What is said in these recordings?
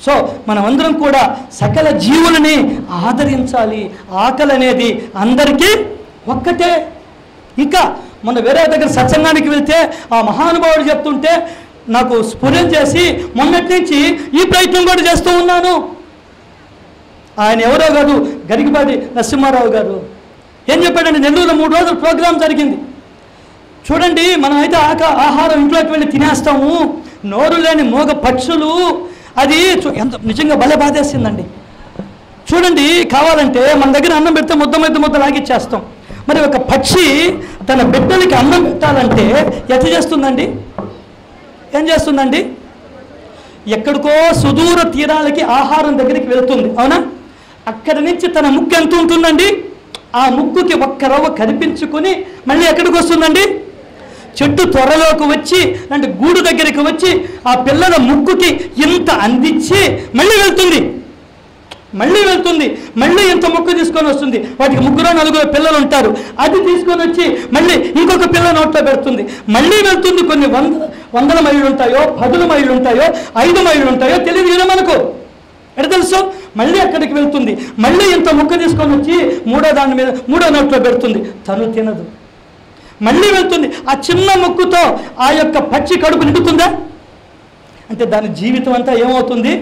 So మనమందరం కూడా సకల జీవులని ఆదరించాలి ఆకలి అనేది అందరికీ ఒక్కటే ఇంకా మన వేరే దగ్గర సత్సంగానికి వెళ్తే ఆ మహానుభావుడు చెప్తుంటే నాకు స్ఫురణ చేసి మొన్నటి నుంచి ఈ ప్రయత్నం కూడా చేస్తూ ఉన్నాను ఆయన ఎవరో కాదు గరికపాటి నరసింహారావు గారు ఏం చెప్పాడండి నెల్లూరులో మూడు రోజులు ప్రోగ్రాం జరిగింది చూడండి మనం అయితే ఆక ఆహారం ఇంట్లోకి వెళ్ళి తినేస్తాము నోరు లేని మూగ పక్షులు అది చూ- ఎంత నిజంగా భలే బాధేసిందండి చూడండి కావాలంటే మన దగ్గర అన్నం పెడితే ముద్ద ముద్ద ముద్ద లాగిచ్చేస్తాం మరి ఒక పక్షి తన బిడ్డలకి అన్నం పెట్టాలంటే ఎట్లా చేస్తుందండి ఏం చేస్తుందండి ఎక్కడికో సుదూర తీరాలకి ఆహారం దగ్గరికి వెళ్తుంది అవునా అక్కడి నుంచి తన ముక్కు ఎంత ఉంటుందండి ఆ ముక్కుకి ఒక్క రవ్వ కనిపించుకొని మళ్ళీ ఎక్కడికి వస్తుందండి చెట్టు త్వరలోకి వచ్చి అంటే గూడు దగ్గరికి వచ్చి ఆ పిల్లల ముక్కుకి ఇంత అందించి మళ్ళీ వెళ్తుంది మళ్ళీ వెళ్తుంది మళ్ళీ ఇంత ముక్కు తీసుకొని వస్తుంది వాటికి ముగ్గురు నలుగురు పిల్లలు ఉంటారు అది తీసుకొని వచ్చి మళ్ళీ ఇంకొక పిల్ల నోట్లో పెడుతుంది మళ్ళీ వెళ్తుంది కొన్ని వంద వందల మైళ్ళు ఉంటాయో పదుల మైళ్ళు ఉంటాయో ఐదు మైళ్ళు ఉంటాయో తెలియదు కదా మనకు ఎడ తెలుసు మళ్ళీ అక్కడికి వెళ్తుంది మళ్ళీ ఇంత ముక్క తీసుకొని వచ్చి మూడో దాని మీద మూడో నోట్లో పెడుతుంది తను తినదు మళ్ళీ వెళ్తుంది ఆ చిన్న ముక్కుతో ఆ యొక్క పచ్చి కడుపు నిండుతుందా అంటే దాని జీవితం అంతా ఏమవుతుంది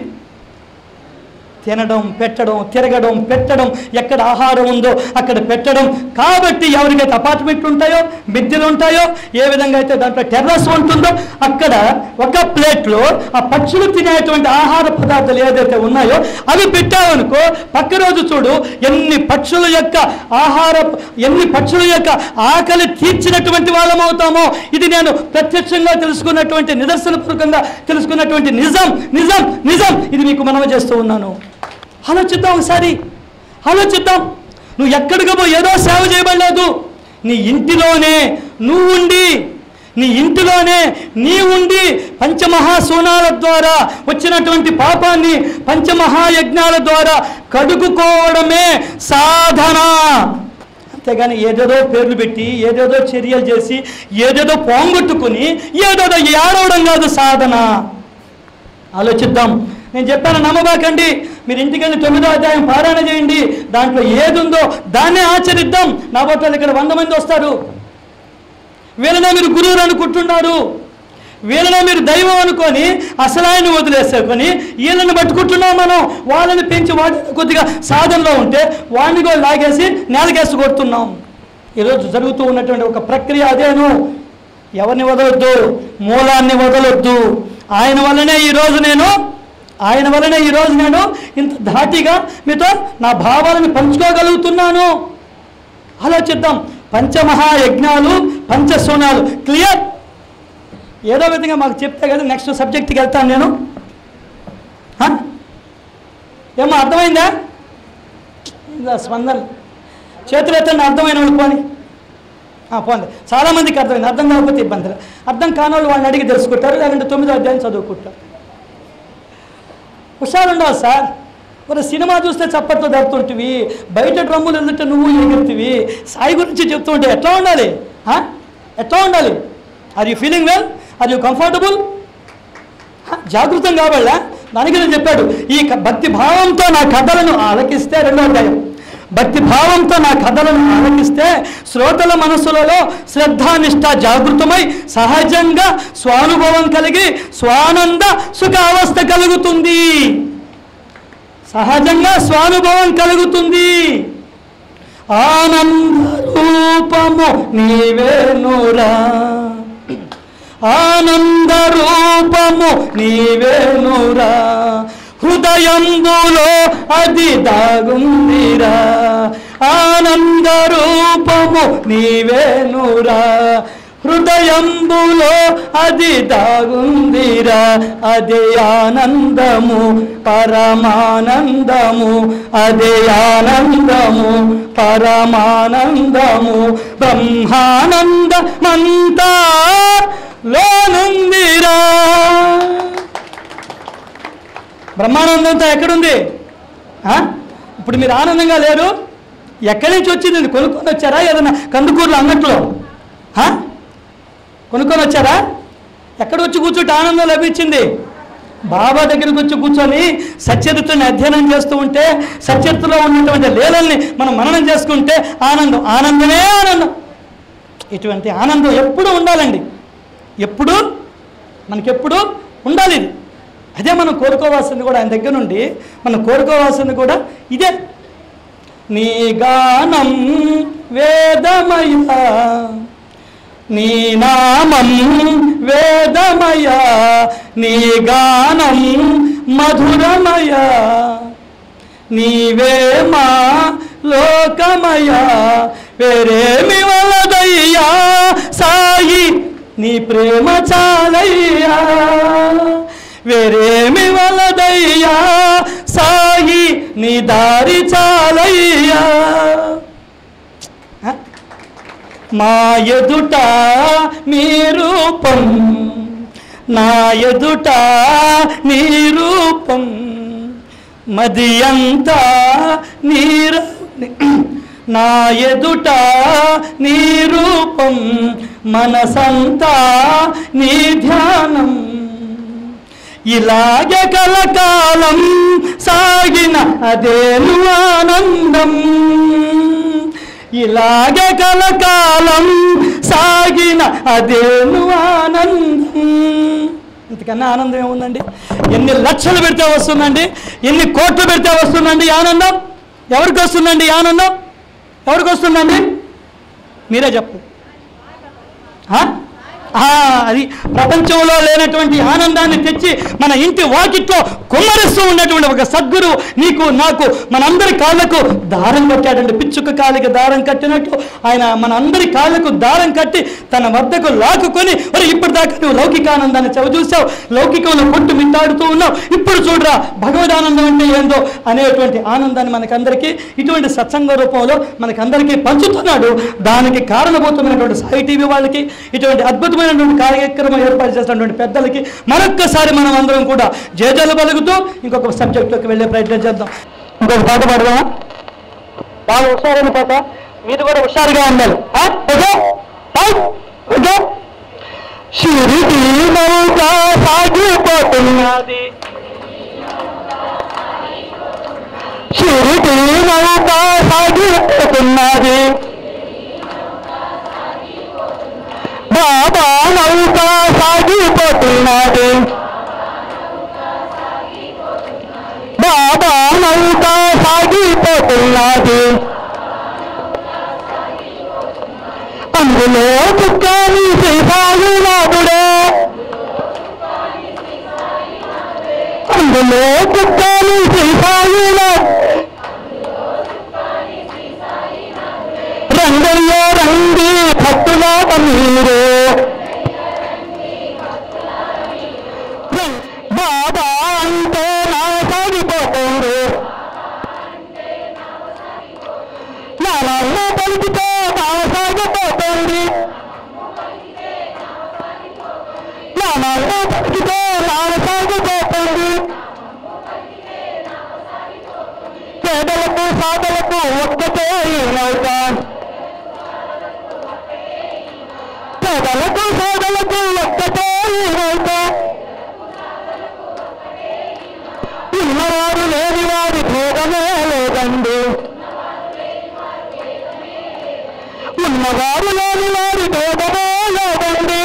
తినడం పెట్టడం తిరగడం పెట్టడం ఎక్కడ ఆహారం ఉందో అక్కడ పెట్టడం కాబట్టి ఎవరికైతే అపార్ట్మెంట్లు ఉంటాయో మిద్దెలు ఉంటాయో ఏ విధంగా అయితే దాంట్లో టెర్రస్ ఉంటుందో అక్కడ ఒక ప్లేట్లో ఆ పక్షులు తినేటువంటి ఆహార పదార్థాలు ఏదైతే ఉన్నాయో అవి పెట్టావనుకో పక్క రోజు చూడు ఎన్ని పక్షుల యొక్క ఆహార ఎన్ని పక్షుల యొక్క ఆకలి తీర్చినటువంటి వాళ్ళం అవుతామో ఇది నేను ప్రత్యక్షంగా తెలుసుకున్నటువంటి నిదర్శనపూర్వకంగా తెలుసుకున్నటువంటి నిజం నిజం నిజం ఇది మీకు మనవి చేస్తూ ఉన్నాను ఆలోచిద్దాం ఒకసారి ఆలోచిద్దాం నువ్వు ఎక్కడికి పో ఏదో సేవ చేయబడలేదు నీ ఇంటిలోనే నువ్వు ఉండి నీ ఇంటిలోనే నీ ఉండి పంచమహాసూనాల ద్వారా వచ్చినటువంటి పాపాన్ని పంచమహాయజ్ఞాల ద్వారా కడుగుకోవడమే సాధన అంతేగాని ఏదేదో పేర్లు పెట్టి ఏదేదో చర్యలు చేసి ఏదేదో పోంగొట్టుకుని ఏదేదో ఏడవడం కాదు సాధన ఆలోచిద్దాం నేను చెప్పాను నమ్మబాకండి మీరు ఇంటికి వెళ్ళి తొమ్మిదో అధ్యాయం పారాయణ చేయండి దాంట్లో ఏది ఉందో దాన్నే ఆచరిద్దాం నా బట్టలు ఇక్కడ వంద మంది వస్తారు వీళ్ళనే మీరు గురువులు అనుకుంటున్నారు వీళ్ళనే మీరు దైవం అనుకొని అసలు ఆయన వదిలేసుకొని వీళ్ళని పట్టుకుంటున్నాం మనం వాళ్ళని పెంచి వాడి కొద్దిగా సాధనలో ఉంటే వాడిని కూడా లాగేసి నేలకేసి కొడుతున్నాం ఈరోజు జరుగుతూ ఉన్నటువంటి ఒక ప్రక్రియ అదేను ఎవరిని వదలొద్దు మూలాన్ని వదలొద్దు ఆయన వల్లనే ఈరోజు నేను ఆయన వల్లనే ఈరోజు నేను ఇంత ధాటిగా మీతో నా భావాలను పంచుకోగలుగుతున్నాను ఆలోచిద్దాం పంచమహాయజ్ఞాలు పంచసోనాలు క్లియర్ ఏదో విధంగా మాకు చెప్తే కదా నెక్స్ట్ సబ్జెక్ట్కి వెళ్తాను నేను హ? ఏమో అర్థమైందా ఇలా స్పందన చేతులు ఎత్తండి అర్థమైన వాళ్ళు పోని ఆ, పోండి చాలామందికి అర్థమైంది అర్థం కాకపోతే ఇబ్బందులు అర్థం కాని వాళ్ళు వాళ్ళని అడిగి తెలుసుకుంటారు లేదంటే తొమ్మిదో అధ్యాయం చదువుకుంటారు హుషారు ఉండాలి సార్ మరి సినిమా చూస్తే చప్పట్లు దడుతుంటివి బయట డ్రమ్ములు వెళ్తుంటే నువ్వు ఎగురుతివి సాయి గురించి చెప్తుంటే ఎట్లా ఉండాలి ఆ? ఎట్లా ఉండాలి are you feeling well are you comfortable జాగృతం కాబట్లా దానికి నేను చెప్పాడు ఈ క- భక్తి భావంతో నా కథలను ఆలకిస్తే రెండో అధ్యాయం భక్తి భావంతో నా కథలను ఆలకిస్తే శ్రోతల మనసులలో శ్రద్ధానిష్ట జాగృతమై సహజంగా స్వానుభవం కలిగి స్వానంద సుఖ అవస్థ కలుగుతుంది సహజంగా స్వానుభవం కలుగుతుంది ఆనంద రూపము నీవేనురా ఆనంద రూపము నీవేనురా హృదయంబులో అది దాగుందిరా ఆనంద రూపము నీవేనురా హృదయంబులో అది దాగుందిరా అదే ఆనందము పరమానందము అదే ఆనందము పరమానందము బ్రహ్మానందమంతా లోనుందిరా బ్రహ్మానందంతో ఎక్కడుంది ఆ? ఇప్పుడు మీరు ఆనందంగా లేరు ఎక్కడి నుంచి వచ్చింది ఇది కొనుక్కొని వచ్చారా ఏదైనా కందుకూరులో అంగట్లో ఆ? కొనుక్కొని వచ్చారా ఎక్కడ వచ్చి కూర్చుంటే ఆనందం లభించింది బాబా దగ్గరికి వచ్చి కూర్చొని సచరిత్రని అధ్యయనం చేస్తూ ఉంటే సచరిత్రలో ఉన్నటువంటి లీలల్ని మనం మననం చేసుకుంటే ఆనందం ఆనందమే ఆనందం ఇటువంటి ఆనందం ఎప్పుడూ ఉండాలండి ఎప్పుడు మనకెప్పుడు ఉండాలి ఇది అదే మనం కోరుకోవాల్సింది కూడా ఆయన దగ్గర నుండి మనం కోరుకోవాల్సింది కూడా ఇదే నీ గానం వేదమయ నీ నామం వేదమయ నీ గానం మధురమయ నీవే మా లోకమయ వేరేమి వలదయ్యా సాయి నీ ప్రేమ చాలయ్యా వేరేమి వలదయ్యా సాయి నీ దారి చాలయ్యా హ? మా ఎదుట మీ రూపం నా ఎదుట నీ రూపం మది అంతా నీర నా ఎదుట నీ రూపం మనసంతా నీ ధ్యానం ఇలాగే కలకాలం సాగిన అదేను ఆనందం ఇలాగే కలకాలం సాగిన అదేను ఆనందం ఇంతకన్నా ఆనందం ఏముందండి ఎన్ని లక్షలు పెడితే వస్తుందండి ఎన్ని కోట్లు పెడితే వస్తుందండి ఈ ఆనందం ఎవరికి వస్తుందండి ఈ ఆనందం ఎవరికి వస్తుందండి మీరే చెప్పు ఆ? ఆ, అది ప్రపంచంలో లేనటువంటి ఆనందాన్ని తెచ్చి మన ఇంటి వాకిట్లో కుమ్మరిస్తూ ఉన్నటువంటి ఒక సద్గురు నీకు నాకు మనందరి కాళ్ళకు దారం కట్టాడండి పిచ్చుక కాలికి దారం కట్టినట్టు ఆయన మన అందరి కాళ్ళకు దారం కట్టి తన వద్దకు లాక్కుకొని మరి ఇప్పుడు దాకా నువ్వు లౌకిక ఆనందాన్ని చవి చూసావు లౌకికంలో కొట్టు మిట్టాడుతూ ఉన్నావు ఇప్పుడు చూడరా భగవదానందం అంటే ఏందో అనేటువంటి ఆనందాన్ని మనకందరికీ ఇటువంటి సత్సంగ రూపంలో మనకందరికీ పంచుతున్నాడు దానికి కారణభూతమైనటువంటి సాయి టీవీ వాళ్ళకి ఇటువంటి అద్భుతమైనటువంటి కార్యక్రమం ఏర్పాటు చేసినటువంటి పెద్దలకి మరొక్కసారి మనం అందరం కూడా జేజలు పలుకుతూ ఇంకొక సబ్జెక్టులోకి వెళ్ళే ప్రయత్నం చేద్దాం ఇంకొక పాట పాడదామా బాగా హుషారైన పాట మీరు కూడా హుషారుగా ఉండాలి ఆ? ఓకే ఆ? ఓకే షిరిడి నౌక సాగిపోతున్నది షిరిడి నౌక సాగిపోతున్నది బాబా నౌక సాగిపోతున్నది బాబా నౌక సాగిపోతున్నది అందులో కుక్కని శ్రీసాయినాథుడే అందులో కుక్కని శ్రీసాయినాథ్ రంగయ్య రంగి భక్తులాట మీరు బాబా అంటే నా సాగిపోతుంది నా నాన్న పలికితే నా సాగిపోతుంది నా నాన్న పలికితే నా సాగిపోతుంది పేదలకు సాధలకు ఒక్కటే నౌక పేదలకు సాధలకు ఒక్కటే నౌక ఉన్నవారు లేని వారి భేదమే లేదండి ఉన్నవారు లేని వారి భేదమే లేదండి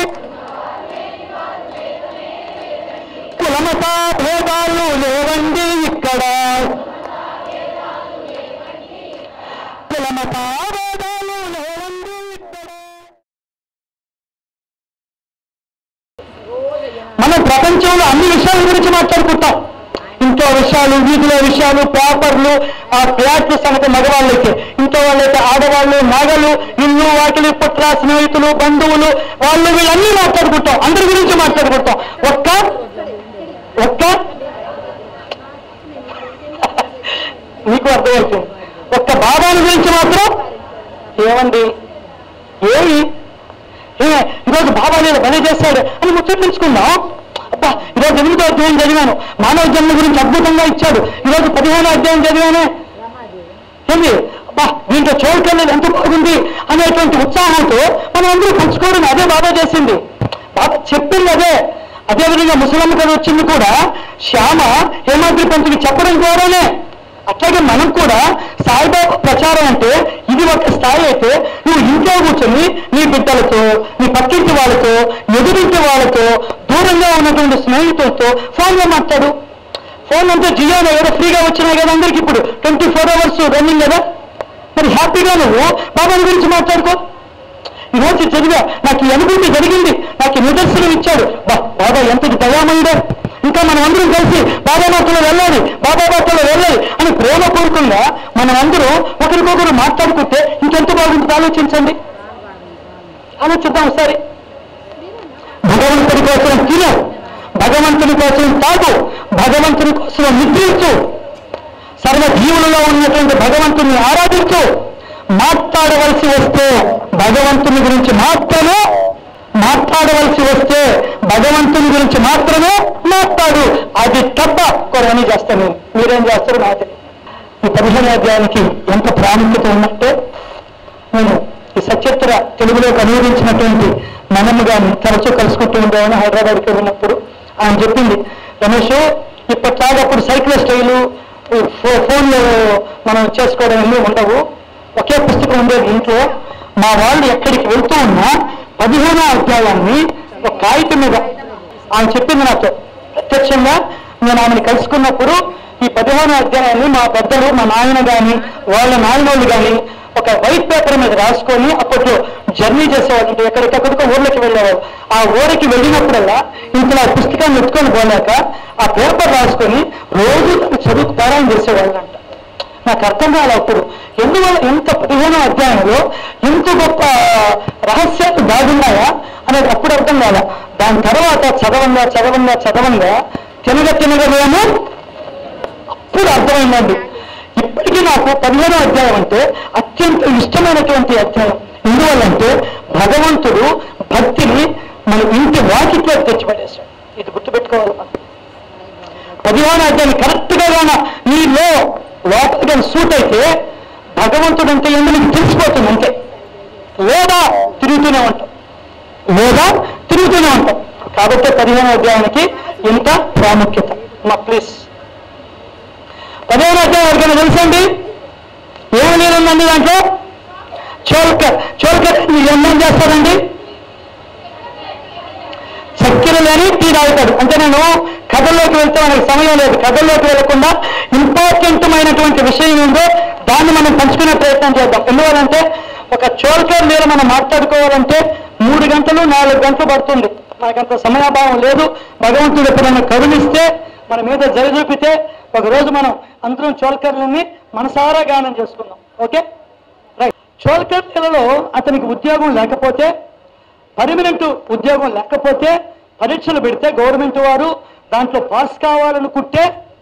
కులమత భేదాలు లేవండి ఇక్కడ కులమత భేదాలు లేవండి ఇక్కడ మనం ప్రపంచంలో అన్ని విషయాల గురించి మాట్లాడుకుంటాం ఇంట్లో విషయాలు వీధిలో విషయాలు పేపర్లు ఆ ఫ్లాట్ల సంగతి మగవాళ్ళకి ఇంట్లో వాళ్ళైతే ఆడవాళ్ళు మగలు ఇల్లు వాకిలి పుట్ర స్నేహితులు బంధువులు వాళ్ళు వీళ్ళన్నీ మాట్లాడుకుంటాం అందరి గురించి మాట్లాడుకుంటాం ఒక్క ఒక్క మీకు అర్థమవుతుంది ఒక్క బాబాని గురించి మాత్రం ఏమండి ఏమి ఏ ఈరోజు బాబా నేను బలి చేశాడు అని ముచ్చటించుకుందాం అబ్బా ఈరోజు ఎనిమిదో అధ్యాయం చదివాను మానవ జన్మ గురించి అద్భుతంగా ఇచ్చాడు ఈరోజు పదిహేనో అధ్యాయం చదివానే ఏంది అబ్బా దీంట్లో చూడకెళ్ళేది ఎంత బాగుంది అనేటువంటి ఉత్సాహంతో మనం అందరూ పంచుకోవడం అదే బాబా చేసింది బాబా చెప్పింది అదే అదేవిధంగా ముసలమ్మ కథ వచ్చింది కూడా శ్యామ హేమాద్రి పంతుకి చెప్పడం ద్వారానే అట్లాగే మనం కూడా సాయిబాబా ప్రచారం అంటే ఇది ఒక స్థాయి అయితే నువ్వు ఇంట్లో కూర్చొని నీ బిడ్డలతో నీ పక్కింటి వాళ్ళతో ఎదురింటి వాళ్ళతో దూరంగా ఉన్నటువంటి స్నేహితులతో ఫోన్లో మాట్లాడు ఫోన్ అంటే జియోలో ఏదో ఫ్రీగా వచ్చినాయి కదా అందరికి ఇప్పుడు ట్వంటీ ఫోర్ అవర్స్ రన్నింగ్ కదా మరి హ్యాపీగా నువ్వు బాబాని గురించి మాట్లాడుకో ఈ రోజు చదివా నాకు ఈ అనుభూతి జరిగింది నాకు ఈ నిదర్శనం ఇచ్చాడు బా బాబా ఎంతటి దయామయుడో ఇంకా మనం అందరం కలిసి బాబా బాటలో వెళ్ళాలి బాబా బాటలో వెళ్ళాలి అని ప్రేమపూర్వకంగా మనం అందరూ ఒకరికొకరు మాట్లాడుకుంటే ఇంకెంత బాగుంటుంది ఆలోచించండి ఆలోచిద్దాం ఒకసారి భగవంతుడి కోసం తిను భగవంతుని కోసం తాగు భగవంతుని కోసం నిద్రించు సర్వ జీవులలో ఉన్నటువంటి భగవంతుని ఆరాధించు మాట్లాడవలసి వస్తే భగవంతుని గురించి మాత్రమే మాట్లాడవలసి వస్తే భగవంతుని గురించి మాత్రమే మాట్లాడు అది తప్ప కొన్ని చేస్తాను నేను. మీరేం చేస్తారు నాకు తెలియదు. ఈ పదిహేను అధ్యాయానికి ఎంత ప్రాముఖ్యత ఉందంటే నేను ఈ సచిత్ర తెలుగులోకి అనువదించినటువంటి మనమ్మ గారిని తరచూ కలుసుకుంటూ ఉండేవాడిని హైదరాబాద్కి వెళ్ళినప్పుడు ఆయన చెప్పింది రమేష్ ఇప్పట్లాగా అప్పుడు సైకిల్ స్టైలు ఈ ఫో- ఫోన్లో మనం చేసుకోవడం ఇల్లు ఉండవు ఒకే పుస్తకం ఉండేది ఇంట్లో మా వాళ్ళు ఎక్కడికి వెళ్తూ ఉన్నా పదిహేనో అధ్యాయాన్ని ఒక కాగితం మీద ఆయన చెప్పింది నాతో ప్రత్యక్షంగా నేను ఆమెను కలుసుకున్నప్పుడు ఈ పదిహేనో అధ్యాయాన్ని మా పెద్దలు మా నాయన గాని వాళ్ళ నాయనోళ్ళు గాని ఒక వైట్ పేపర్ మీద రాసుకొని అప్పట్లో జర్నీ చేసేవాళ్ళు అంటే ఎక్కడికక్కడికో ఊర్లోకి వెళ్ళేవాళ్ళు ఆ ఊరికి వెళ్ళినప్పుడల్లా ఇంతలో ఆ పుస్తకాన్ని ఎత్తుకొని పోలేక ఆ పేపర్ రాసుకొని రోజు దాన్ని చదువు పారాయణ చేసేవాళ్ళు అంట నాకు అర్థం కాలే అప్పుడు ఎందువల్ల ఎంత పదిహేనో అధ్యాయంలో ఎంత గొప్ప రహస్యాలు దాగున్నాయా అనేది అప్పుడు అర్థం కాలే దాని తర్వాత చదవంగా చదవంగా చదవంగా తినగ తినగలేము అప్పుడు అర్థమైందండి ఇప్పటికీ నాకు పదిహేనో అధ్యాయం అంటే అత్యంత ఇష్టమైనటువంటి అధ్యాయం ఎందువల్లంటే భగవంతుడు భక్తిని మన ఇంటి వాకిట్లో తెచ్చిపడేశాడు ఇది గుర్తుపెట్టుకోవాలి మనం పదిహేను అధ్యాయం కరెక్ట్గా గాన నీలో లోపల కానీ సూట్ అయితే భగవంతుడు అంటే ఏంటో నీకు తెలిసిపోతుంది అంతే లేదా తిరుగుతూనే ఉంటాం లేదా తిరుగుతూనే ఉంటాం కాబట్టి పదిహేను అధ్యాయానికి ఇంత ప్రాముఖ్యత మా ప్లీజ్ పదిహేను అధ్యాయం ఎవరికైనా తెలుసండి ఏమి నీరుందండి దాంట్లో చోల్కర్ చోల్కర్ ఏమేం చేస్తారండి చక్కెర లేని టీ తాగుతాడు అంటే నేను కథల్లోకి వెళ్తే మనకి సమయం లేదు కథల్లోకి వెళ్లకుండా ఇంపార్టెంట్ అయినటువంటి విషయం ఏందో దాన్ని మనం పంచుకునే ప్రయత్నం చేద్దాం ఎందువల్లంటే ఒక చోల్కర్ మీద మనం మాట్లాడుకోవాలంటే మూడు గంటలు నాలుగు గంటలు పడుతుంది మనకంత సమయాభావం లేదు భగవంతుడు ఎప్పుడైనా కరుణిస్తే మన మీద జయ చూపితే ఒక రోజు మనం అందరం చోల్కర్లని మనసారా గానం చేసుకుందాం ఓకే రైట్ చోల్కర్ నెలలో అతనికి ఉద్యోగం లేకపోతే పర్మనెంట్ ఉద్యోగం లేకపోతే పరీక్షలు పెడితే గవర్నమెంట్ వారు దాంట్లో పాస్ కావాలనుకుంటే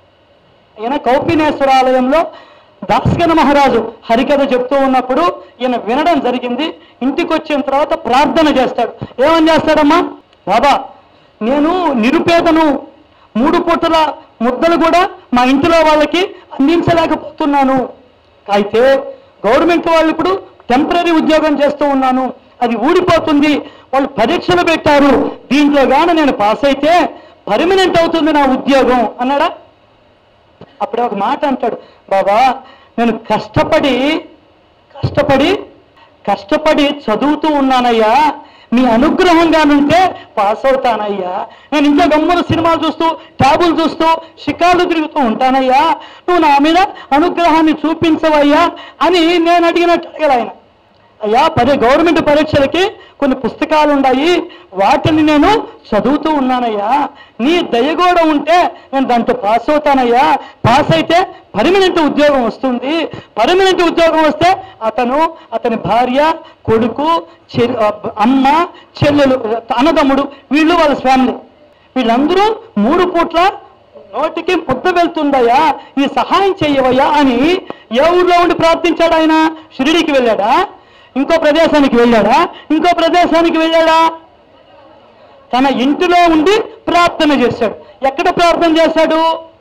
ఈయన కౌపినేశ్వర ఆలయంలో దాస్కన మహారాజు హరికథ చెప్తూ ఉన్నప్పుడు ఈయన వినడం జరిగింది ఇంటికి వచ్చిన తర్వాత ప్రార్థన చేస్తాడు ఏమని చేస్తాడమ్మా బాబా నేను నిరుపేదను మూడు పూటల ముద్దలు కూడా మా ఇంటిలో వాళ్ళకి అందించలేకపోతున్నాను అయితే గవర్నమెంట్ వాళ్ళు ఇప్పుడు టెంపరీ ఉద్యోగం చేస్తూ ఉన్నాను అది ఊడిపోతుంది వాళ్ళు పరీక్షలు పెట్టారు దీంట్లో గాన నేను పాస్ అయితే పర్మనెంట్ అవుతుంది నా ఉద్యోగం అన్నాడా అప్పుడే ఒక మాట అంటాడు బాబా నేను కష్టపడి కష్టపడి కష్టపడి చదువుతూ ఉన్నానయ్యా మీ అనుగ్రహంగానుంటే పాస్ అవుతానయ్యా నేను ఇంకా గమ్మున సినిమాలు చూస్తూ ట్యాబులు చూస్తూ షికార్లు తిరుగుతూ ఉంటానయ్యా నువ్వు నా మీద అనుగ్రహాన్ని చూపించవయ్యా అని నేను అడిగినట్టు అడిగాడు ఆయన అయ్యా పరి గవర్నమెంట్ పరీక్షలకి కొన్ని పుస్తకాలు ఉన్నాయి వాటిని నేను చదువుతూ ఉన్నానయ్యా నీ దయ కూడా ఉంటే నేను దాంట్లో పాస్ అవుతానయ్యా పాస్ అయితే పర్మనెంట్ ఉద్యోగం వస్తుంది పర్మనెంట్ ఉద్యోగం వస్తే అతను అతని భార్య కొడుకు చె- అమ్మ చెల్లెలు అన్నదమ్ముడు వీళ్ళు వాళ్ళ ఫ్యామిలీ వీళ్ళందరూ మూడు పూట్ల నోటికి ముద్ద వెళ్తుందయ్యా ఈ సహాయం చెయ్యవయ్యా అని ఏ ఊర్లో ఉండి ప్రార్థించాడు ఆయన షిరిడికి వెళ్ళాడా ఇంకో ప్రదేశానికి వెళ్ళాడా ఇంకో ప్రదేశానికి వెళ్ళాడా తన ఇంటిలో ఉండి ప్రార్థన చేశాడు ఎక్కడ ప్రార్థన చేశాడు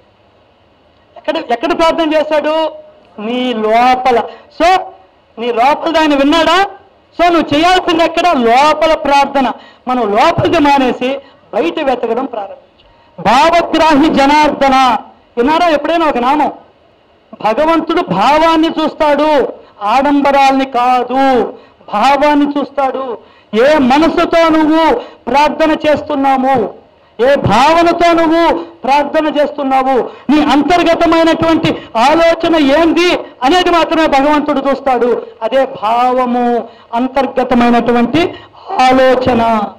ఎక్కడ ఎక్కడ ప్రార్థన చేశాడు నీ లోపల సో నీ లోపల ఆయన విన్నాడా సో నువ్వు చేయాల్సింది ఎక్కడ లోపల ప్రార్థన మనం లోపలికి మానేసి బయట వెతకడం ప్రారంభించాడు భావగ్రాహి జనార్దన విన్నారా ఎప్పుడైనా ఒక నామం భగవంతుడు భావాన్ని చూస్తాడు ఆడంబరాల్ని కాదు భావాన్ని చూస్తాడు ఏ మనసుతో నువ్వు ప్రార్థన చేస్తున్నాము ఏ భావనతో నువ్వు ప్రార్థన చేస్తున్నావు నీ అంతర్గతమైనటువంటి ఆలోచన ఏంది అనేది మాత్రమే భగవంతుడు చూస్తాడు అదే భావము అంతర్గతమైనటువంటి ఆలోచన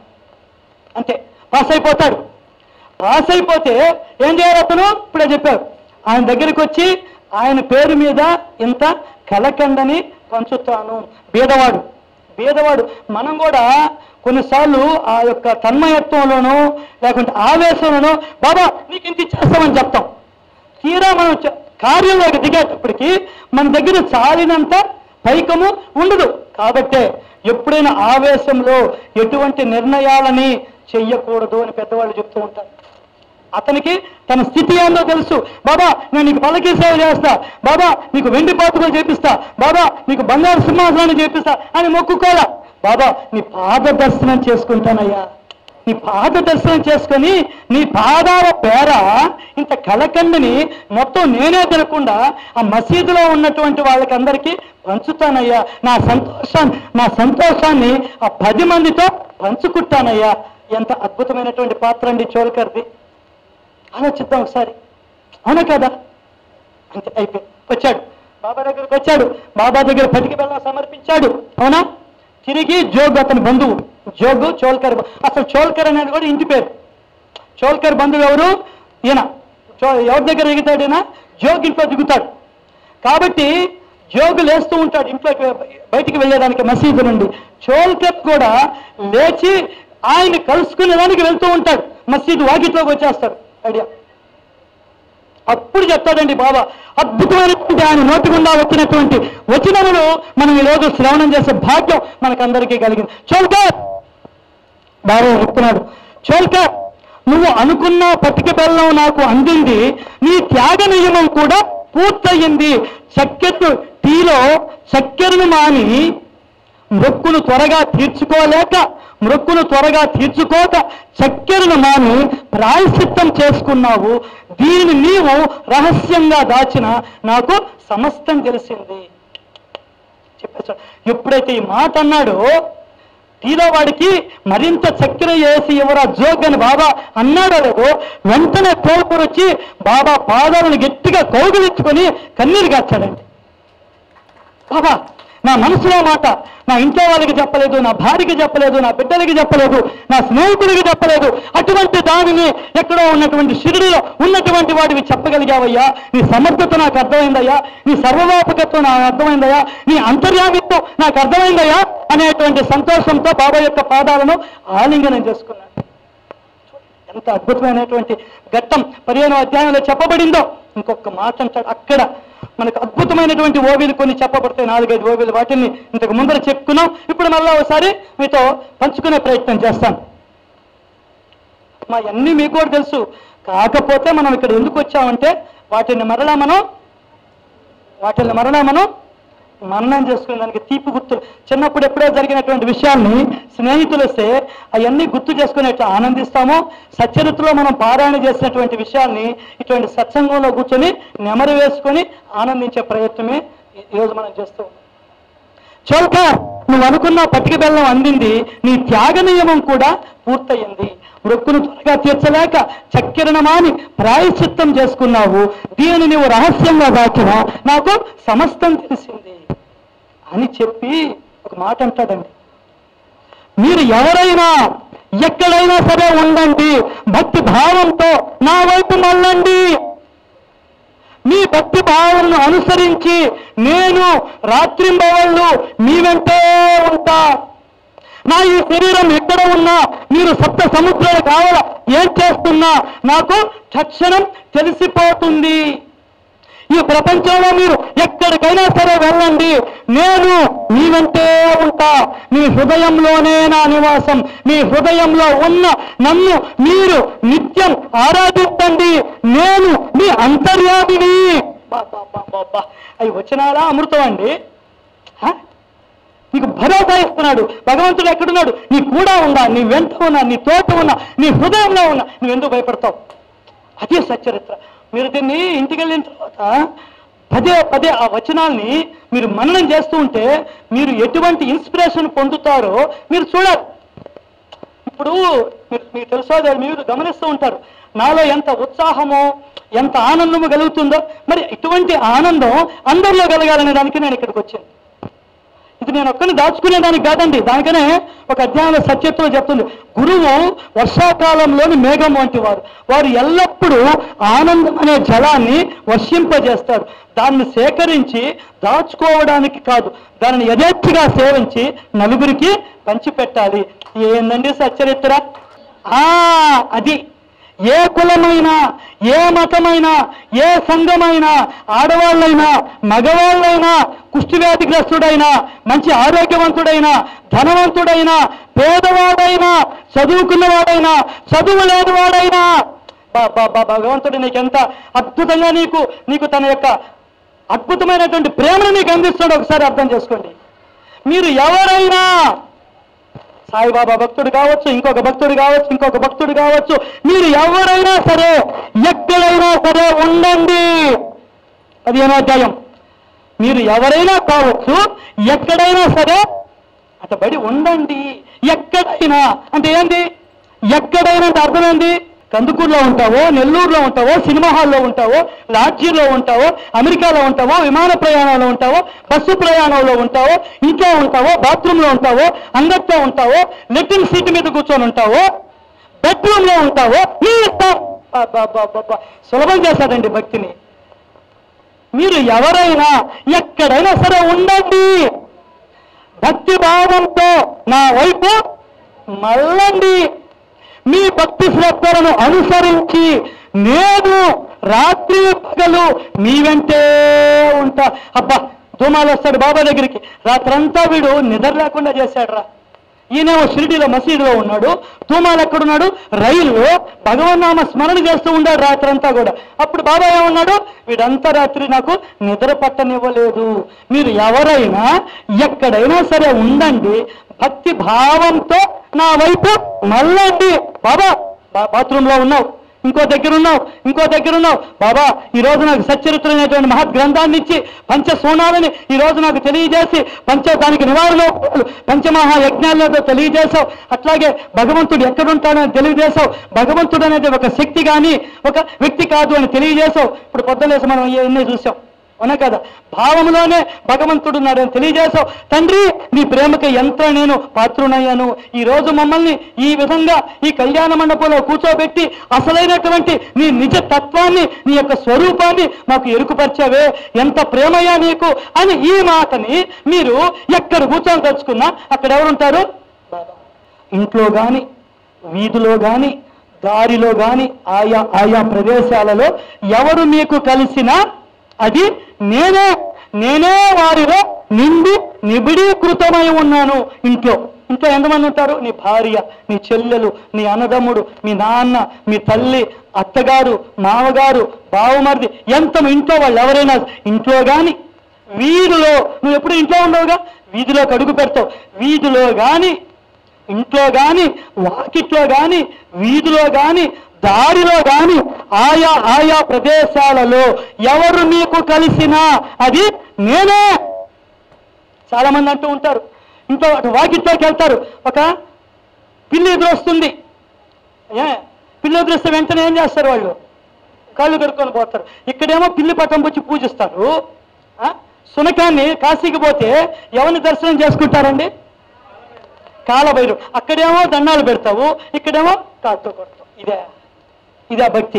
అంతే పాస్ అయిపోతాడు పాస్ అయిపోతే ఏం చేయాలి అతను ఇప్పుడే చెప్పారు ఆయన దగ్గరికి వచ్చి ఆయన పేరు మీద ఇంత కలకండని పంచుతాను బీదవాడు బీదవాడు మనం కూడా కొన్నిసార్లు ఆ యొక్క తన్మయత్వంలోనూ లేకుంటే ఆవేశంలోనూ బాబా నీకు ఇంత ఇచ్చేస్తామని చెప్తాం తీరా మనం చ- కార్యంలోకి దిగేటప్పటికి మన దగ్గర చాలినంత పైకము ఉండదు కాబట్టే ఎప్పుడైనా ఆవేశంలో ఎటువంటి నిర్ణయాలని చెయ్యకూడదు అని పెద్దవాళ్ళు చెప్తూ ఉంటారు అతనికి తన స్థితి ఏందో తెలుసు బాబా నేను నీకు పలకి సేవ చేస్తా బాబా నీకు వెండి పాత్రలు చేపిస్తా బాబా నీకు బంగారు సింహాసనాన్ని చేపిస్తా అని మొక్కుకోలా బాబా నీ పాద దర్శనం చేసుకుంటానయ్యా నీ పాద దర్శనం చేసుకొని నీ పాదాల పేర ఇంత కలకండిని మొత్తం నేనే తినకుండా ఆ మసీదులో ఉన్నటువంటి వాళ్ళకందరికీ పంచుతానయ్యా నా సంతోషాన్ని నా సంతోషాన్ని ఆ పది మందితో పంచుకుంటానయ్యా ఎంత అద్భుతమైనటువంటి పాత్ర అండి చోల్కర్ది ఆలోచిద్దాం ఒకసారి అవునా కదా అంతే అయిపోయి వచ్చాడు బాబా దగ్గరికి వచ్చాడు బాబా దగ్గర పటికి బెల్లం సమర్పించాడు అవునా తిరిగి జోగ్ అతని బంధువు జోగు చోల్కర్ అసలు చోల్కర్ అనేది కూడా ఇంటి పేరు చోల్కర్ బంధువు ఎవరు ఈయన చో- ఎవరి దగ్గర దిగుతాడు ఈయన జోగ్ ఇంట్లో దిగుతాడు కాబట్టి జోగు లేస్తూ ఉంటాడు ఇంట్లో బయటికి వెళ్ళేదానికి మసీదు నుండి చోల్కర్ కూడా లేచి ఆయన కలుసుకునేదానికి వెళ్తూ ఉంటాడు మసీదు వాకిట్లోకి వచ్చేస్తాడు ఐడియా అప్పుడు చెప్తాడండి బాబా అద్భుతమైనటువంటి ఆయన నోటి గుండా వచ్చినటువంటి వచనములు మనం ఈరోజు శ్రవణం చేసే భాగ్యం మనకందరికీ కలిగింది చోల్కర్ బాబా చెప్తున్నాడు చోల్కర్ నువ్వు అనుకున్న పటిక బెల్లం నాకు అందింది నీ త్యాగ నియమం కూడా పూర్తయింది చక్కెర టీలో చక్కెరను మాని మృక్కును త్వరగా తీర్చుకోలేక మృక్కును త్వరగా తీర్చుకోక చక్కెరను మాని ప్రాయశ్చిత్తం చేసుకున్నావు దీనిని నీవు రహస్యంగా దాచిన నాకు సమస్తం తెలిసింది చెప్పేశాడు ఎప్పుడైతే ఈ మాట అన్నాడో టీలో వాడికి మరింత చక్కెర వేసి ఎవరా జోగ్ అని బాబా అన్నాడో లేదో వెంటనే తోడుకొని వచ్చి బాబా పాదాలను గట్టిగా కౌగులించుకొని కన్నీరు కాచాడండి బాబా నా మనసులో మాట నా ఇంట్లో వాళ్ళకి చెప్పలేదు నా భార్యకి చెప్పలేదు నా బిడ్డలకి చెప్పలేదు నా స్నేహితులకి చెప్పలేదు అటువంటి దానిని ఎక్కడో ఉన్నటువంటి షిరిడిలో ఉన్నటువంటి వాడివి చెప్పగలిగావయ్యా నీ సమర్థత నాకు అర్థమైందయ్యా నీ సర్వవ్యాపకత్వం నాకు అర్థమైందయ్యా నీ అంతర్యామిత్వం నాకు అర్థమైందయ్యా అనేటువంటి సంతోషంతో బాబా యొక్క పాదాలను ఆలింగనం చేసుకున్నాడు ఎంత అద్భుతమైనటువంటి ఘట్టం పదిహేనో అధ్యాయంలో చెప్పబడిందో ఇంకొక మాట అంటాడు అక్కడ మనకు అద్భుతమైనటువంటి ఓవిలు కొన్ని చెప్పబడతాయి నాలుగైదు ఓవిలు వాటిని ఇంతకు ముందర చెప్పుకున్నాం ఇప్పుడు మళ్ళా ఒకసారి మీతో పంచుకునే ప్రయత్నం చేస్తాను మా అన్నీ మీకు కూడా తెలుసు కాకపోతే మనం ఇక్కడ ఎందుకు వచ్చామంటే వాటిని మరలా మనం వాటిని మరలా మనం మరణం చేసుకునే దానికి తీపి గుర్తు చిన్నప్పుడు ఎప్పుడో జరిగినటువంటి విషయాల్ని స్నేహితులు వస్తే అవన్నీ గుర్తు చేసుకుని ఎట్లా ఆనందిస్తామో సచరిత్రలో మనం పారాయణ చేసినటువంటి విషయాల్ని ఇటువంటి సత్సంగంలో కూర్చొని నెమరు వేసుకొని ఆనందించే ప్రయత్నమే ఈ- ఈరోజు మనం చేస్తూ ఉన్నాం చౌక నువ్వు అనుకున్న పట్టిక బెల్లం అందింది నీ త్యాగ నియమం కూడా పూర్తయింది మృక్కును త్వరగా తీర్చలేక చక్కెరణ మాని ప్రాయశ్చిత్తం చేసుకున్నావు దీనిని నువ్వు రహస్యంగా దాచిన నాకు సమస్తం తెలిసింది అని చెప్పి ఒక మాట అంటాడండి మీరు ఎవరైనా ఎక్కడైనా సరే ఉండండి భక్తి భావంతో నా వైపు మళ్ళండి మీ భక్తి భావనను అనుసరించి నేను రాత్రింబవళ్ళు మీ వెంటే ఉంటా నా ఈ శరీరం ఎక్కడ ఉన్నా మీరు సప్త సముద్రాలు కావాల ఏం చేస్తున్నా నాకు తక్షణం తెలిసిపోతుంది ఈ ప్రపంచంలో మీరు ఎక్కడికైనా సరే వెళ్ళండి నేను మీ వెంటే ఉంటా మీ హృదయంలోనే నా నివాసం మీ హృదయంలో ఉన్న నన్ను మీరు నిత్యం ఆరాధించండి నేను మీ అంతర్యామిని బా, బా, బా, బా, బా. అవి వచ్చినారా అమృతం అండి హ? నీకు భరోసా ఇస్తున్నాడు చెప్తున్నాడు భగవంతుడు ఎక్కడున్నాడు నీ కూడా ఉన్నా నీ వెంట ఉన్నా నీ తోట ఉన్నా నీ హృదయంలో ఉన్నా నువ్వు ఎందుకు భయపడతావు అదే సచ్చరిత్ర మీరు దీన్ని ఇంటికి వెళ్ళిన తర్వాత పదే పదే ఆ వచనాల్ని మీరు మననం చేస్తూ ఉంటే మీరు ఎటువంటి ఇన్స్పిరేషన్ పొందుతారో మీరు చూడాలి ఇప్పుడు మీరు మీకు తెలుసో అది మీరు గమనిస్తూ ఉంటారు నాలో ఎంత ఉత్సాహమో ఎంత ఆనందము కలుగుతుందో మరి ఇటువంటి ఆనందం అందరిలో కలగాలనే దానికి నేను ఇక్కడికి వచ్చాను ఇది నేను ఒక్కరిని దాచుకునేదానికి కాదండి దానికనే ఒక అధ్యాయంలో సత్యత్వం చెప్తుంది గురువు వర్షాకాలంలోని మేఘం వంటి వారు వారు ఎల్లప్పుడూ ఆనందం అనే జలాన్ని వర్షింపజేస్తారు దాన్ని సేకరించి దాచుకోవడానికి కాదు దానిని యథేచ్ఛగా సేవించి నలుగురికి పంచిపెట్టాలి ఏందండి సచ్చరిత్ర ఆ అది ఏ కులమైనా ఏ మతమైనా ఏ సంఘమైనా ఆడవాళ్ళైనా మగవాళ్ళైనా కుష్ఠవ్యాధిగ్రస్తుడైనా మంచి ఆరోగ్యవంతుడైనా ధనవంతుడైనా పేదవాడైనా చదువుకున్నవాడైనా చదువు లేనివాడైనా బా- బా- బా- భగవంతుడు నీకెంత అద్భుతంగా నీకు నీకు తన యొక్క అద్భుతమైనటువంటి ప్రేమను నీకు అందిస్తాడు ఒకసారి అర్థం చేసుకోండి మీరు ఎవరైనా సాయిబాబా భక్తుడు కావచ్చు ఇంకొక భక్తుడు కావచ్చు ఇంకొక భక్తుడు కావచ్చు మీరు ఎవరైనా సరే ఎక్కడైనా సరే ఉండండి పదిహేనో అధ్యాయం మీరు ఎవరైనా కావచ్చు ఎక్కడైనా సరే అటబడి ఉండండి ఎక్కడైనా అంటే ఏంది ఎక్కడైనా అంటే అర్థం ఏంది కందుకూరులో ఉంటావో నెల్లూరులో ఉంటావో సినిమా హాల్లో ఉంటావో లాడ్జీలో ఉంటావో అమెరికాలో ఉంటావో విమాన ప్రయాణంలో ఉంటావో బస్సు ప్రయాణంలో ఉంటావో ఇంట్లో ఉంటావో బాత్రూంలో ఉంటావో అంగట్లో ఉంటావో లెట్రిన్ సీట్ మీద కూర్చొని ఉంటావో బెడ్రూమ్ లో ఉంటావో నీ ఇష్టం అబ్బబ్బబ్బబ్బ. సులభం చేశాడండి భక్తిని మీరు ఎవరైనా ఎక్కడైనా సరే ఉండండి భక్తి భావంతో నా వైపు మళ్ళండి మీ భక్తి శ్రద్ధలను అనుసరించి నేను రాత్రి పగలు మీ వెంటే ఉంటా అబ్బా ధూమాలు వస్తాడు బాబా దగ్గరికి రాత్రంతా వీడు నిద్ర లేకుండా చేశాడు రా ఈయనేమో షిరిడీలో మసీదులో ఉన్నాడు ధూమాలు ఎక్కడున్నాడు రైల్లో భగవన్నామ స్మరణ చేస్తూ ఉన్నాడు రాత్రంతా కూడా అప్పుడు బాబా ఏమన్నాడు వీడంతా రాత్రి నాకు నిద్ర పట్టనివ్వలేదు మీరు ఎవరైనా ఎక్కడైనా సరే ఉండండి భక్తి భావంతో నా వైపు మళ్ళండి బాబా బా- బాత్రూంలో ఉన్నావు ఇంకో దగ్గర ఉన్నావు ఇంకో దగ్గర ఉన్నావు బాబా ఈ రోజు నాకు సచ్చరిత్రమైనటువంటి మహత్ గ్రంథాన్ని ఇచ్చి పంచ సోనాలని ఈ రోజు నాకు తెలియజేసి పంచ దానికి నివారణ పంచమహా యజ్ఞాలతో తెలియజేశావు అట్లాగే భగవంతుడు ఎక్కడుంటాడని తెలియజేశావు భగవంతుడు అనేది ఒక శక్తి కానీ ఒక వ్యక్తి కాదు అని తెలియజేశావు ఇప్పుడు పొద్దులేసి మనం ఎన్ని చూసాం అవునా కదా భావములోనే భగవంతుడు ఉన్నాడని తెలియజేశావు తండ్రి నీ ప్రేమకి ఎంత నేను పాత్రునయ్యాను ఈ రోజు మమ్మల్ని ఈ విధంగా ఈ కళ్యాణ మండపంలో కూర్చోబెట్టి అసలైనటువంటి నీ నిజ తత్వాన్ని నీ యొక్క స్వరూపాన్ని మాకు ఎరుకుపరిచావే ఎంత ప్రేమయ్యా నీకు అని ఈ మాటని మీరు ఎక్కడ కూర్చొని తెచ్చుకున్నా అక్కడ ఎవరుంటారు ఇంట్లో కానీ వీధిలో కానీ దారిలో కానీ ఆయా ఆయా ప్రదేశాలలో ఎవరు మీకు కలిసినా అది నేనే నేనే వారిలో నిండి నిబిడీకృతమై ఉన్నాను ఇంట్లో ఇంట్లో ఎంతమంది ఉంటారు నీ భార్య నీ చెల్లెలు నీ అన్నదమ్ముడు మీ నాన్న మీ తల్లి అత్తగారు మామగారు బావమరిది ఎంత ఇంట్లో వాళ్ళు ఎవరైనా ఇంట్లో కానీ వీధిలో నువ్వు ఎప్పుడు ఇంట్లో ఉండవుగా వీధిలో అడుగు పెడతావు వీధిలో కానీ ఇంట్లో కానీ వాకిట్లో కానీ వీధిలో కానీ దారిలో కానీ ఆయా ఆయా ప్రదేశాలలో ఎవరు మీకు కలిసినా అది నేనే చాలా మంది అంటూ ఉంటారు ఇంట్లో అటు వాకిట్లోకి వెళ్తారు ఒక పిల్లి ఎదురొస్తుంది ఏ పిల్లి ఎదురొస్తే వెంటనే ఏం చేస్తారు వాళ్ళు కాళ్ళు కడుక్కొని పోతారు ఇక్కడేమో పిల్లి పట్టం వచ్చి పూజిస్తారు ఆ? సునకాన్ని కాశీకి పోతే ఎవరిని దర్శనం చేసుకుంటారండి కాలభైరు అక్కడేమో దండాలు పెడతావు ఇక్కడేమో కాలుతో కొడతావు ఇదే ఇదే భక్తి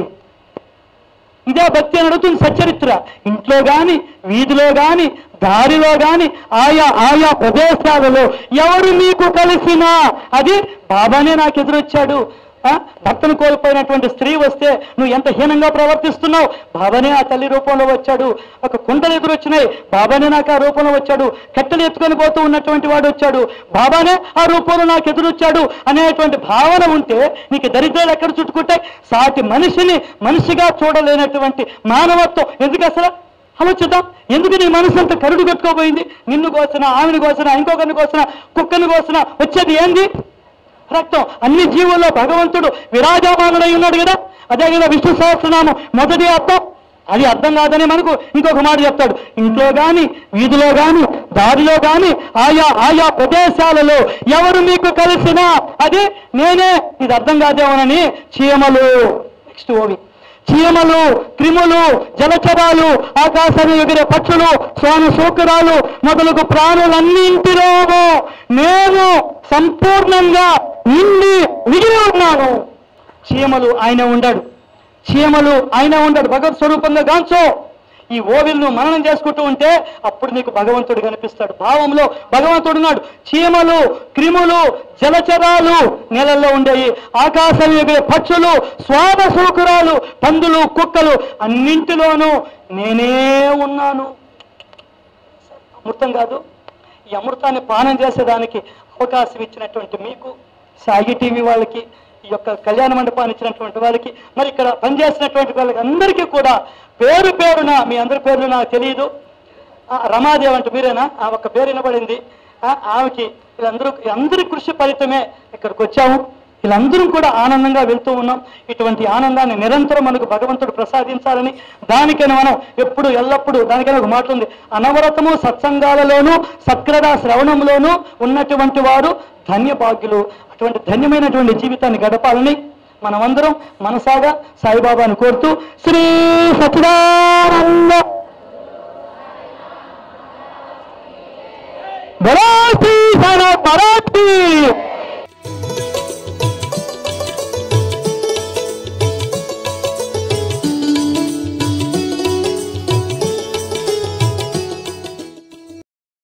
ఇదే భక్తి అని అడుగుతుంది సచ్చరిత్ర ఇంట్లో కానీ వీధిలో కానీ దారిలో కానీ ఆయా ఆయా ప్రదేశాలలో ఎవరు మీకు కలిసినా అది బాబానే నాకు ఎదురొచ్చాడు ఆ? భర్తను కోల్పోయినటువంటి స్త్రీ వస్తే నువ్వు ఎంత హీనంగా ప్రవర్తిస్తున్నావు బాబానే ఆ తల్లి రూపంలో వచ్చాడు ఒక కుండలు ఎదురొచ్చినాయి బాబానే నాకు ఆ రూపంలో వచ్చాడు కట్టెలు ఎత్తుకొని పోతూ ఉన్నటువంటి వాడు వచ్చాడు బాబానే ఆ రూపంలో నాకు ఎదురొచ్చాడు అనేటువంటి భావన ఉంటే నీకు దరిద్రాలు ఎక్కడ చుట్టుకుంటాయి సాటి మనిషిని మనిషిగా చూడలేనటువంటి మానవత్వం ఎందుకు అసలు ఆలోచిద్దాం ఎందుకు నీ మనసు అంత కరుడు కట్టుకోపోయింది నిన్ను కోసిన ఆమెను కోసిన ఇంకొకరిని కోసిన కుక్కని కోసిన వచ్చేది ఏంది రక్తం అన్ని జీవుల్లో భగవంతుడు విరాజమానుడై ఉన్నాడు కదా అదే కదా విష్ణు సహస్రనామం మొదటి అర్థం అది అర్థం కాదని మనకు ఇంకొక మాట చెప్తాడు ఇంట్లో గాని వీధిలో గాని దారిలో గాని ఆయా ఆయా ప్రదేశాలలో ఎవరు మీకు కలిసినా అది నేనే ఇది అర్థం కాదేమోనని చీమలు నెక్స్ట్ ఓవి చీమలు క్రిములు జలచరాలు ఆకాశాన్ని ఎగిరే పక్షులు స్వామి సూకరాలు మొదలగు ప్రాణులన్నింటిలోనూ నేను సంపూర్ణంగా నిండి మిగిలి ఉన్నాను చీమలు ఆయన ఉండాడు చీమలు ఆయన ఉండాడు భగవత్ స్వరూపంగా గాంచో ఈ ఓవిల్ను మననం చేసుకుంటూ ఉంటే అప్పుడు నీకు భగవంతుడు కనిపిస్తాడు భావంలో భగవంతుడు ఉన్నాడు చీమలు క్రిములు జలచరాలు నేలల్లో ఉండేవి ఆకాశం ఎగిరే పక్షులు స్వాద సూకురాలు పందులు కుక్కలు అన్నింటిలోనూ నేనే ఉన్నాను అమృతం కాదు ఈ అమృతాన్ని పానం చేసేదానికి అవకాశం ఇచ్చినటువంటి మీకు సాగి టీవీ వాళ్ళకి ఈ యొక్క కళ్యాణ మండపాన్ని ఇచ్చినటువంటి వాళ్ళకి మరి ఇక్కడ పనిచేసినటువంటి వాళ్ళకి అందరికీ కూడా పేరు పేరున మీ అందరి పేర్లు నాకు తెలియదు ఆ, రమాదేవి అంటే మీరేనా ఆ ఒక్క పేరు వినబడింది ఆ, ఆమెకి వీళ్ళందరూ అందరి కృషి ఫలితమే ఇక్కడికి వచ్చాము వీళ్ళందరం కూడా ఆనందంగా వెళ్తూ ఉన్నాం ఇటువంటి ఆనందాన్ని నిరంతరం మనకు భగవంతుడు ప్రసాదించాలని దానికైనా మనం ఎప్పుడు ఎల్లప్పుడూ దానికైనా ఒక మాట ఉంది అనవరతము సత్సంగాలలోనూ సత్క్రద శ్రవణంలోనూ ఉన్నటువంటి వారు ధన్యభాగ్యులు అటువంటి ధన్యమైనటువంటి జీవితాన్ని గడపాలని మనమందరం మనసాగా సాయిబాబాను కోరుతూ శ్రీ సచిదానంద బలో శ్రీ సాయినాథ్ మహారాజ్ కి